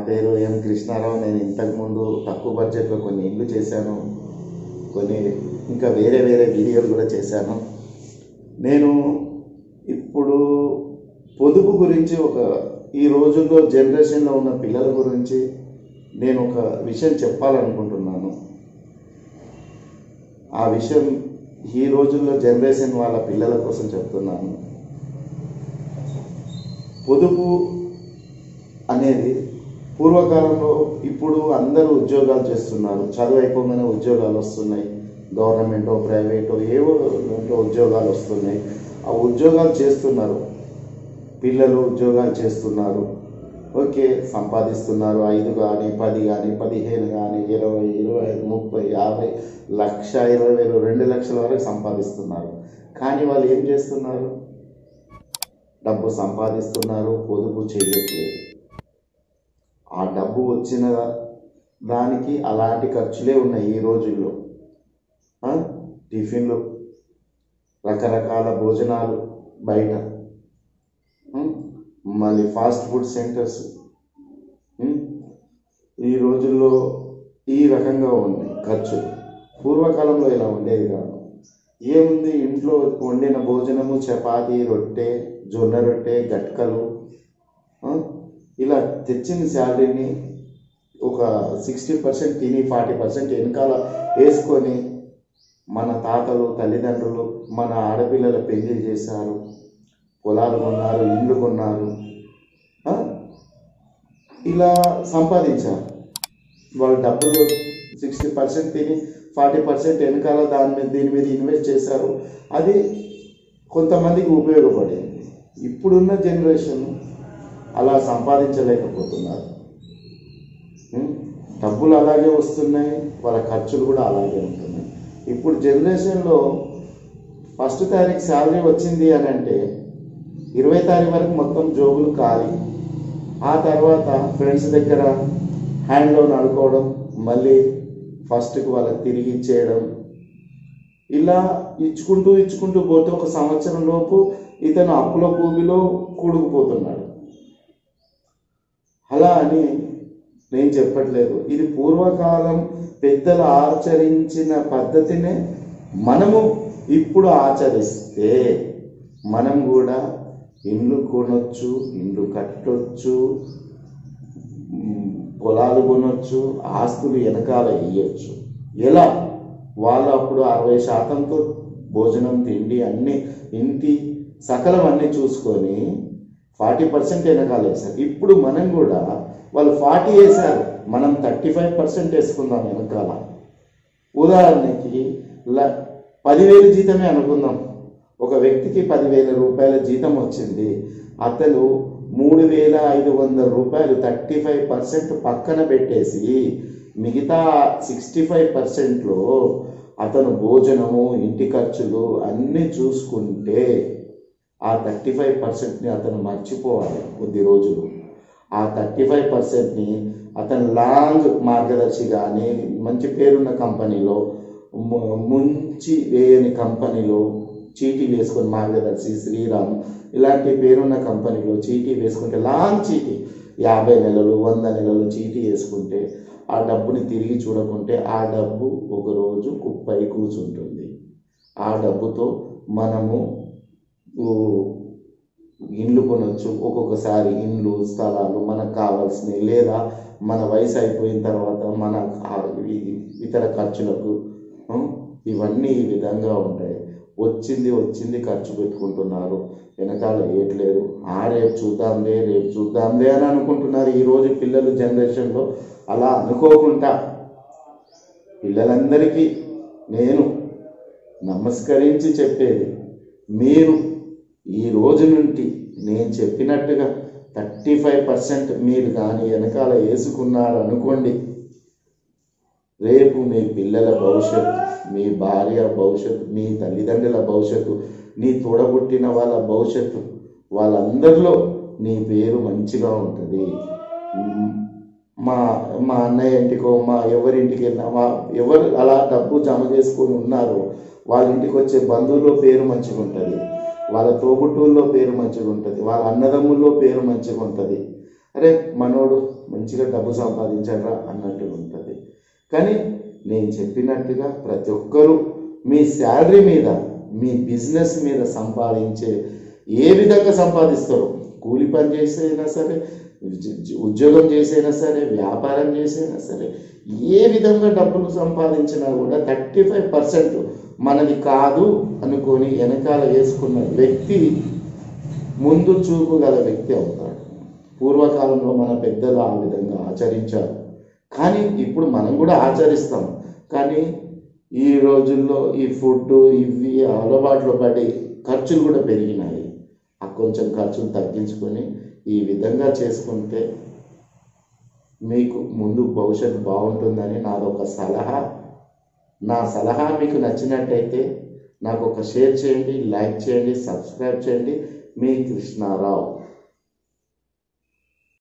పేరు ఎం కృష్ణారావు నేను ఇంతకుముందు తక్కువ బడ్జెట్లో కొన్ని ఇల్లు చేశాను కొన్ని ఇంకా వేరే వేరే వీడియోలు కూడా చేశాను నేను ఇప్పుడు పొదుపు గురించి ఒక ఈ రోజుల్లో జనరేషన్లో ఉన్న పిల్లల గురించి నేను ఒక విషయం చెప్పాలనుకుంటున్నాను ఆ విషయం ఈ రోజుల్లో జనరేషన్ వాళ్ళ పిల్లల కోసం చెప్తున్నాను పొదుపు అనేది పూర్వకాలంలో ఇప్పుడు అందరూ ఉద్యోగాలు చేస్తున్నారు చదువు అయిపోగానే ఉద్యోగాలు వస్తున్నాయి గవర్నమెంటో ప్రైవేటో ఏవో దాంట్లో ఉద్యోగాలు వస్తున్నాయి ఆ ఉద్యోగాలు చేస్తున్నారు పిల్లలు ఉద్యోగాలు చేస్తున్నారు ఓకే సంపాదిస్తున్నారు ఐదు కానీ పది కానీ పదిహేను కానీ ఇరవై ఇరవై ఐదు ముప్పై యాభై లక్ష ఇరవై వేలు రెండు లక్షల వరకు సంపాదిస్తున్నారు కానీ వాళ్ళు ఏం చేస్తున్నారు డబ్బు సంపాదిస్తున్నారు పొదుపు చేయట్లేదు ఆ డబ్బు వచ్చిన దానికి అలాంటి ఖర్చులే ఉన్నాయి ఈ రోజుల్లో ఆ? టిఫిన్లు రకరకాల భోజనాలు బయట ఉం? మళ్ళీ ఫాస్ట్ ఫుడ్ సెంటర్స్ ఉం? ఈ రోజుల్లో ఈ రకంగా ఉన్నాయి ఖర్చులు పూర్వకాలంలో ఇలా ఉండేది కాదు ఏముంది ఇంట్లో వండిన భోజనము చపాతీ రొట్టె జొన్న రొట్టె గట్కలు ఆ? ఇలా తెచ్చిన శాలరీని ఒక సిక్స్టీ పర్సెంట్ తిని ఫార్టీ పర్సెంట్ వెనకాల వేసుకొని మన తాతలు తల్లిదండ్రులు మన ఆడపిల్లల పెళ్లి చేశారు పొలాలు కొన్నారు ఇల్లు కొన్నారు ఆ? ఇలా సంపాదించారు వాళ్ళ డబ్బులు సిక్స్టీ పర్సెంట్ తిని ఫార్టీ పర్సెంట్ వెనకాల దాని మీద దీని మీద ఇన్వెస్ట్ చేశారు అది కొంతమందికి ఉపయోగపడింది ఇప్పుడున్న జనరేషన్ అలా సంపాదించలేకపోతున్నారు ఉం? డబ్బులు అలాగే వస్తున్నాయి వాళ్ళ ఖర్చులు కూడా అలాగే ఉంటున్నాయి ఇప్పుడు జనరేషన్లో ఫస్ట్ తారీఖు శాలరీ వచ్చింది అని అంటే ఇరవై తారీఖు వరకు మొత్తం జోబులు ఖాళీ ఆ తర్వాత ఫ్రెండ్స్ దగ్గర హ్యాండ్ లోన్ అడుకోవడం మళ్ళీ ఫస్ట్కి వాళ్ళకి తిరిగి ఇచ్చేయడం ఇలా ఇచ్చుకుంటూ ఇచ్చుకుంటూ పోతే ఒక సంవత్సరం లోపు ఇతను అప్పుల భూమిలో కూడుకుపోతున్నాడు అలా అని నేను చెప్పట్లేదు ఇది పూర్వకాలం పెద్దలు ఆచరించిన పద్ధతినే మనము ఇప్పుడు ఆచరిస్తే మనం కూడా ఇండ్లు కొనొచ్చు ఇండ్లు కట్టొచ్చు మ్, పొలాలు కొనొచ్చు ఆస్తులు వెనకాల వేయొచ్చు ఎలా వాళ్ళు అప్పుడు అరవై శాతంతో భోజనం తిండి అన్ని ఇంటి సకలం అన్ని చూసుకొని ఫార్టీ పర్సెంట్ వెనకాల వేశారు ఇప్పుడు మనం కూడా వాళ్ళు ఫార్టీ వేశారు మనం థర్టీ ఫైవ్ పర్సెంట్ వేసుకుందాం వెనకాల ఉదాహరణకి ల- పదివేలు జీతమే అనుకుందాం ఒక వ్యక్తికి పదివేల రూపాయల జీతం వచ్చింది అతను మూడు వేల ఐదు వందల రూపాయలు థర్టీ ఫైవ్ పర్సెంట్ పక్కన పెట్టేసి మిగతా సిక్స్టీ ఫైవ్ పర్సెంట్లో అతను భోజనము ఇంటి ఖర్చులు అన్నీ చూసుకుంటే ఆ థర్టీ ఫైవ్ పర్సెంట్ని అతను మర్చిపోవాలి కొద్ది రోజులు ఆ థర్టీ ఫైవ్ పర్సెంట్ని అతను లాంగ్ మార్గదర్శి కానీ మంచి పేరున్న కంపెనీలో ము- ముంచి వేయని కంపెనీలో చీటీ వేసుకొని మార్గదర్శి శ్రీరామ్ ఇలాంటి పేరున్న కంపెనీలో చీటీ వేసుకుంటే లాంగ్ చీటీ యాభై నెలలు వంద నెలలు చీటీ వేసుకుంటే ఆ డబ్బుని తిరిగి చూడకుంటే ఆ డబ్బు ఒకరోజు కుప్పై కూర్చుంటుంది ఆ డబ్బుతో మనము ఊ, ఇండ్లు కొనొచ్చు ఒక్కొక్కసారి ఇండ్లు స్థలాలు మనకు కావాల్సినవి లేదా మన వయసు అయిపోయిన తర్వాత మన ఆ- ఈ- ఇతర ఖర్చులకు ఆ, ఇవన్నీ ఈ విధంగా ఉంటాయి వచ్చింది వచ్చింది ఖర్చు పెట్టుకుంటున్నారు వెనకాల వేయట్లేదు ఆ రేపు చూద్దాంలే రేపు చూద్దాంలే అని అనుకుంటున్నారు ఈ రోజు పిల్లలు జనరేషన్లో అలా అనుకోకుండా పిల్లలందరికీ నేను నమస్కరించి చెప్పేది మీరు ఈ రోజు నుండి నేను చెప్పినట్టుగా థర్టీ ఫైవ్ పర్సెంట్ మీరు కానీ వెనకాల వేసుకున్నారు అనుకోండి రేపు మీ పిల్లల భవిష్యత్తు మీ భార్య భవిష్యత్తు మీ తల్లిదండ్రుల భవిష్యత్తు నీ తోడబుట్టిన వాళ్ళ భవిష్యత్తు వాళ్ళందరిలో నీ పేరు మంచిగా ఉంటుంది మ్, మా మా అన్నయ్య ఇంటికో మా ఎవరింటికి వెళ్ళినా మా ఎవరు అలా డబ్బు జమ చేసుకొని ఉన్నారో వాళ్ళ ఇంటికి వచ్చే బంధువుల్లో పేరు మంచిగా ఉంటుంది వాళ్ళ తోబుట్టువుల్లో పేరు మంచిగా ఉంటుంది వాళ్ళ అన్నదమ్ముల్లో పేరు మంచిగా ఉంటుంది అరే మనోడు మంచిగా డబ్బు సంపాదించరా అన్నట్టు ఉంటుంది కానీ నేను చెప్పినట్టుగా ప్రతి ఒక్కరూ మీ శాలరీ మీద మీ బిజినెస్ మీద సంపాదించే ఏ విధంగా సంపాదిస్తారు కూలి పని చేసైనా సరే ఉద్య- ఉద్యోగం చేసైనా సరే వ్యాపారం చేసైనా సరే ఏ విధంగా డబ్బులు సంపాదించినా కూడా థర్టీ ఫైవ్ పర్సెంట్ మనది కాదు అనుకొని వెనకాల వేసుకున్న వ్యక్తి ముందు చూపు గల వ్యక్తి అవుతాడు పూర్వకాలంలో మన పెద్దలు ఆ విధంగా ఆచరించారు కానీ ఇప్పుడు మనం కూడా ఆచరిస్తాం కానీ ఈ రోజుల్లో ఈ ఫుడ్ ఇవి అలవాట్లు పడి ఖర్చులు కూడా పెరిగినాయి ఆ కొంచెం ఖర్చులు తగ్గించుకొని ఈ విధంగా చేసుకుంటే మీకు ముందు భవిష్యత్తు బాగుంటుందని నాదొక సలహా నా సలహా మీకు నచ్చినట్టయితే నాకు ఒక షేర్ చేయండి లైక్ చేయండి సబ్స్క్రైబ్ చేయండి మీ కృష్ణారావు